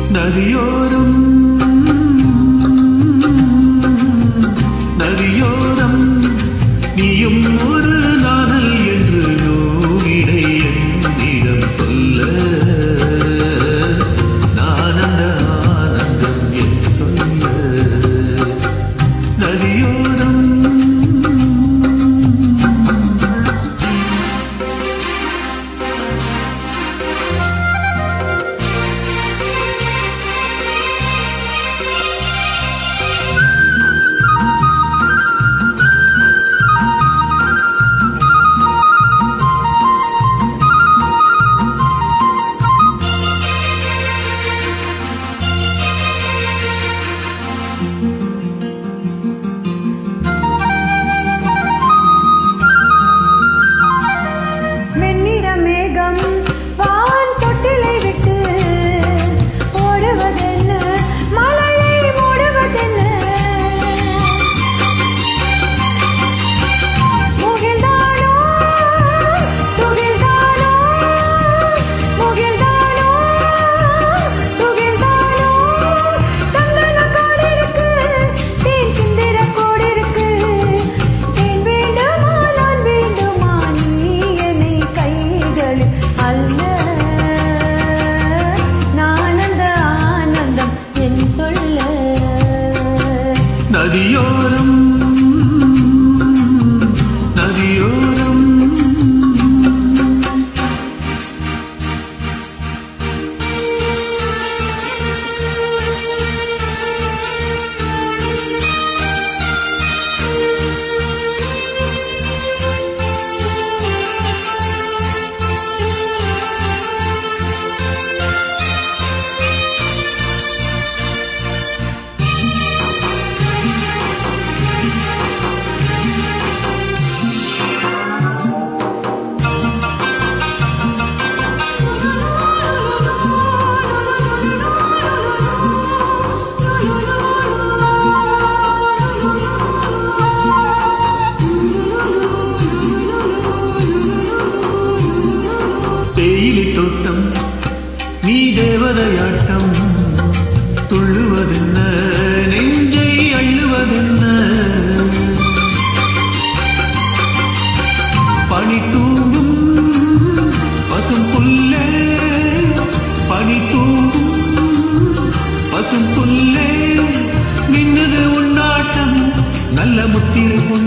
நதியோரம் நதியோரம் நீயும் ஒரு நாணல் என்று நூலிடை என்னிடம் சொல்ல நான் அந்த ஆனந்தம் என் சொல்ல நதியோரம் வெண்ணிற மேகம் வான் தொட்டிலை விட்டு ஓடுவதென்ன மலையை மூடுவதென்ன முகில்தானோ துகில்தானோ முகில்தானோ துகில்தானோ சந்தன காடு இருக்கு தேன் சிந்திர கோடு இருக்கு தேன் வேண்டுமா நான் வேண்டுமா நீ என்னை கைகள் அல்ல நான் அந்த ஆனந்தம் என் சொல்ல நதியோரம் நதியோரம் தேயிலை தோட்டம் நீ தேவதையாட்டம் துள்ளுவதென்ன நெஞ்சை அள்ளுவதென்ன பனி தூங்கும் பசும் புல்லே பனி தூங்கும் பசும் புல்லே நின்னது உன்னாட்டம் நல்ல முத்திரை பொன்